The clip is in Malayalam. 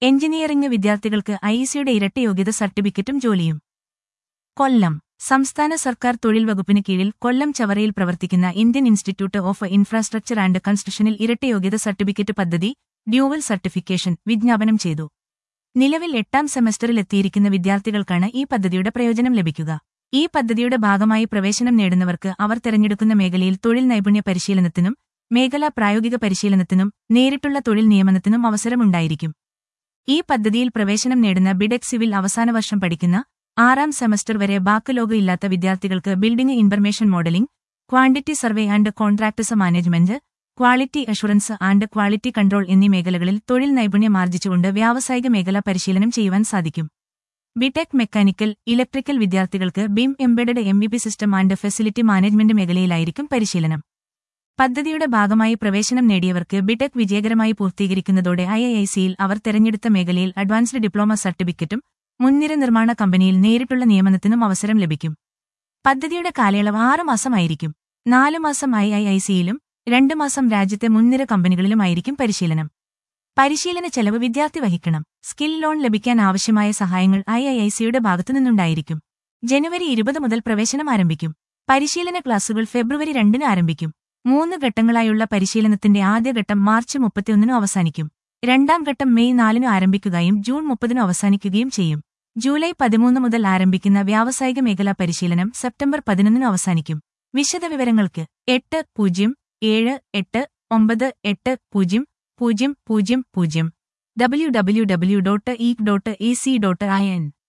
എഞ്ചിനീയറിംഗ് വിദ്യാർത്ഥികൾക്ക് ഐഇസിയുടെ ഇരട്ട യോഗ്യത സർട്ടിഫിക്കറ്റും ജോലിയും കൊല്ലം സംസ്ഥാന സർക്കാർ തൊഴിൽ വകുപ്പിന് കീഴിൽ കൊല്ലം ചവറയിൽ പ്രവർത്തിക്കുന്ന Indian institute of infrastructure and കൺസ്ട്രക്ഷനിൽ ഇരട്ട യോഗ്യത സർട്ടിഫിക്കറ്റ് പദ്ധതി ഡ്യൂവൽ സർട്ടിഫിക്കേഷൻ വിജ്ഞാപനം ചെയ്തു നിലവിൽ എട്ടാം സെമസ്റ്ററിലെത്തിയിരിക്കുന്ന വിദ്യാർത്ഥികൾക്കാണ് ഈ പദ്ധതിയുടെ പ്രയോജനം ലഭിക്കുക ഈ പദ്ധതിയുടെ ഭാഗമായി പ്രവേശനം നേടുന്നവർക്ക് അവർ തെരഞ്ഞെടുക്കുന്ന മേഖലയിൽ തൊഴിൽ നൈപുണ്യ പരിശീലനത്തിനും മേഖലാ പ്രായോഗിക പരിശീലനത്തിനും നേരിട്ടുള്ള തൊഴിൽ നിയമനത്തിനും അവസരമുണ്ടായിരിക്കും ഈ പദ്ധതിയിൽ പ്രവേശനം നേടുന്ന ബിടെക് സിവിൽ അവസാന വർഷം പഠിക്കുന്ന ആറാം സെമസ്റ്റർ വരെ ബാക്കലോഗ് ഇല്ലാത്ത വിദ്യാർത്ഥികൾക്ക് building information modelling quantity survey and contracts management quality assurance and quality control എന്നീ മേഖലകളിൽ തൊഴിൽ നൈപുണ്യം ആർജിച്ചുകൊണ്ട് വ്യാവസായിക മേഖല പരിശീലനം ചെയ്യുവാൻ സാധിക്കും ബിടെക് മെക്കാനിക്കൽ ഇലക്ട്രിക്കൽ വിദ്യാർത്ഥികൾക്ക് BIM embedded M V P system and facility management മേഖലയിലായിരിക്കും പരിശീലനം പദ്ധതിയുടെ ഭാഗമായി പ്രവേശനം നേടിയവർക്ക് ബിടെക് വിജയകരമായി പൂർത്തീകരിക്കുന്നതോടെ ഐ ഐ സിയിൽ അവർ തെരഞ്ഞെടുത്ത മേഖലയിൽ അഡ്വാൻസ്ഡ് ഡിപ്ലോമ സർട്ടിഫിക്കറ്റും മുൻനിര നിർമ്മാണ കമ്പനിയിൽ നേരിട്ടുള്ള നിയമനത്തിനും അവസരം ലഭിക്കും പദ്ധതിയുടെ കാലയളവ് ആറ് മാസമായിരിക്കും നാലു മാസം ഐ ഐ ഐ സിയിലും രണ്ട് മാസം രാജ്യത്തെ മുൻനിര കമ്പനികളിലുമായിരിക്കും പരിശീലനം പരിശീലന ചെലവ് വിദ്യാർത്ഥി വഹിക്കണം സ്കിൽ ലോൺ ലഭിക്കാൻ ആവശ്യമായ സഹായങ്ങൾ ഐ ഐ ഐ സിയുടെ ഭാഗത്തുനിന്നുണ്ടായിരിക്കും ജനുവരി ഇരുപത് മുതൽ പ്രവേശനം ആരംഭിക്കും പരിശീലന ക്ലാസുകൾ ഫെബ്രുവരി രണ്ടിന് ആരംഭിക്കും മൂന്ന് ഘട്ടങ്ങളായുള്ള പരിശീലനത്തിന്റെ ആദ്യഘട്ടം മാർച്ച് മുപ്പത്തിയൊന്നിനും അവസാനിക്കും രണ്ടാം ഘട്ടം മെയ് നാലിനു ആരംഭിക്കുകയും ജൂൺ മുപ്പതിനു അവസാനിക്കുകയും ചെയ്യും ജൂലൈ പതിമൂന്ന് മുതൽ ആരംഭിക്കുന്ന വ്യാവസായിക മേഖലാ പരിശീലനം സെപ്റ്റംബർ പതിനൊന്നിന് അവസാനിക്കും വിശദവിവരങ്ങൾക്ക് എട്ട് പൂജ്യം ഏഴ് എട്ട് ഒമ്പത് എട്ട് പൂജ്യം പൂജ്യം പൂജ്യം പൂജ്യം W W W dot E dot A C dot I N